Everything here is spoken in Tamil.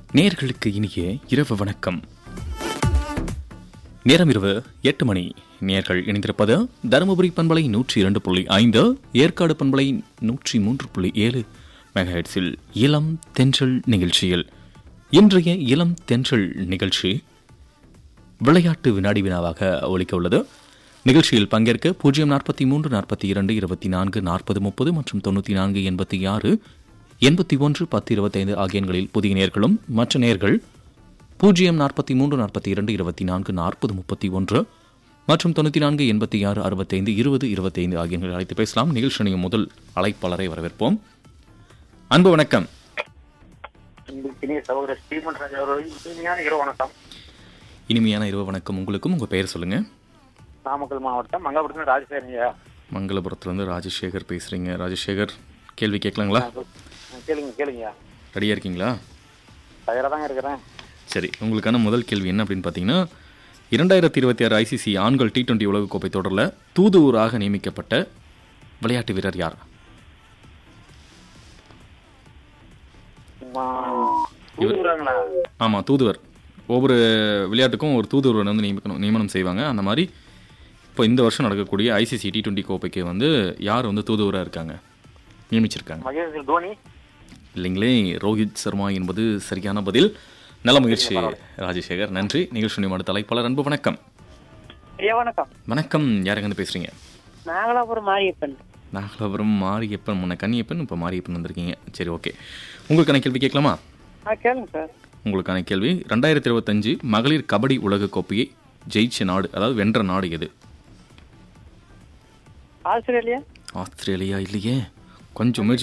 நேர்களுக்கு இனிய இரவு வணக்கம் நேரம் இரவு எட்டு மணி நேர்கள் இணைந்திருப்பது தருமபுரி பண்பலை நூற்றி இரண்டு புள்ளி ஐந்து ஏற்காடு பண்பலை நூற்றி மூன்று புள்ளி ஏழு மெகாஹெட்ஸில் இளம் தென்றல் நிகழ்ச்சியில் இன்றைய இளம் தென்றல் நிகழ்ச்சி விளையாட்டு வினாடி வினாவாக ஒலிக்க உள்ளது நிகழ்ச்சியில் பங்கேற்க பூஜ்ஜியம் நாற்பத்தி மூன்று நாற்பத்தி இரண்டு இருபத்தி நான்கு நாற்பது முப்பது மற்றும் தொண்ணூற்றி நான்கு எண்பத்தி ஆறு எண்பத்தி ஒன்று பத்து இருபத்தைந்து ஆகிய எண்களில் புதிய நேர்களும் மற்ற நேர்கள் பூஜ்ஜியம் நாற்பத்தி மூன்று நாற்பத்தி இரண்டு இருபத்தி நான்கு நாற்பது முப்பத்தி ஒன்று மற்றும் தொண்ணூற்றி நான்கு எண்பத்தி ஆறு அறுபத்தைந்து இருபது இருபத்தைந்து ஆகிய எண்களில் அழைத்து பேசலாம் நிகழ்ச்சியின் முதல் அழைப்பாளரை வரவேற்போம் அன்பு வணக்கம் இனிய சகோதரர் ஸ்ரீமன் ராஜா அவர்கள் இனிமையான இரவு வணக்கம் இனிமையான இரவு வணக்கம் உங்களுக்கும் உங்கள் பெயர் சொல்லுங்கள் நாமக்கல் மாவட்டம் மங்காபுரத்துல ராஜசேகரங்க மங்களபுரத்துலேருந்து ராஜசேகர் பேசுகிறீங்க ராஜசேகர் கேள்வி கேட்கலாங்களா கேளுங்க கேளுங்க ரெடியாக இருக்கீங்களா தயாராக தாங்க இருக்கிறேன் சரி உங்களுக்கான முதல் கேள்வி என்ன அப்படின்னு பார்த்தீங்கன்னா இரண்டாயிரத்தி இருபத்தி ஆறு ஐசிசி ஆண்கள் டி டுவெண்ட்டி உலகக்கோப்பை தொடரில் தூதுவராக நியமிக்கப்பட்ட விளையாட்டு வீரர் யார் தூதுறாங்களா ஆமாம் தூதுவர் ஒவ்வொரு விளையாட்டுக்கும் ஒரு தூதுவர் வந்து நியமிக்கணும் நியமனம் செய்வாங்க அந்த மாதிரி இப்போ இந்த வருஷம் நடக்கக்கூடிய ஐசிசி டி டுவெண்ட்டி கோப்பைக்கு வந்து யார் வந்து தூதுவராக இருக்காங்க நியமிச்சிருக்காங்க மகேந்திர தோனி இல்லைங்களே ரோஹித் சர்மா என்பது சரியான பதில் நல்ல முயற்சி ராஜசேகர் நன்றி நிகழ்ச்சி நியமன தலைப்பாளர் அன்பு வணக்கம் ஐயா வணக்கம் வணக்கம் யாருங்க பேசுறீங்க நாகலாபுரம் மாரியப்பன் நாகலாபுரம் மாரியப்பன் முன்ன கன்னியப்பன் இப்போ மாரியப்பன் வந்திருக்கீங்க சரி ஓகே உங்களுக்கான கேள்வி கேட்கலாமா ஆ கேளுங்க சார் உங்களுக்கான கேள்வி ரெண்டாயிரத்தி இருபத்தஞ்சு மகளிர் கபடி உலக கோப்பையை ஜெயிச்ச நாடு அதாவது வென்ற நாடு எது ஆஸ்திரேலியா ஆஸ்திரேலியா இல்லையே கொஞ்சம் முயற்சி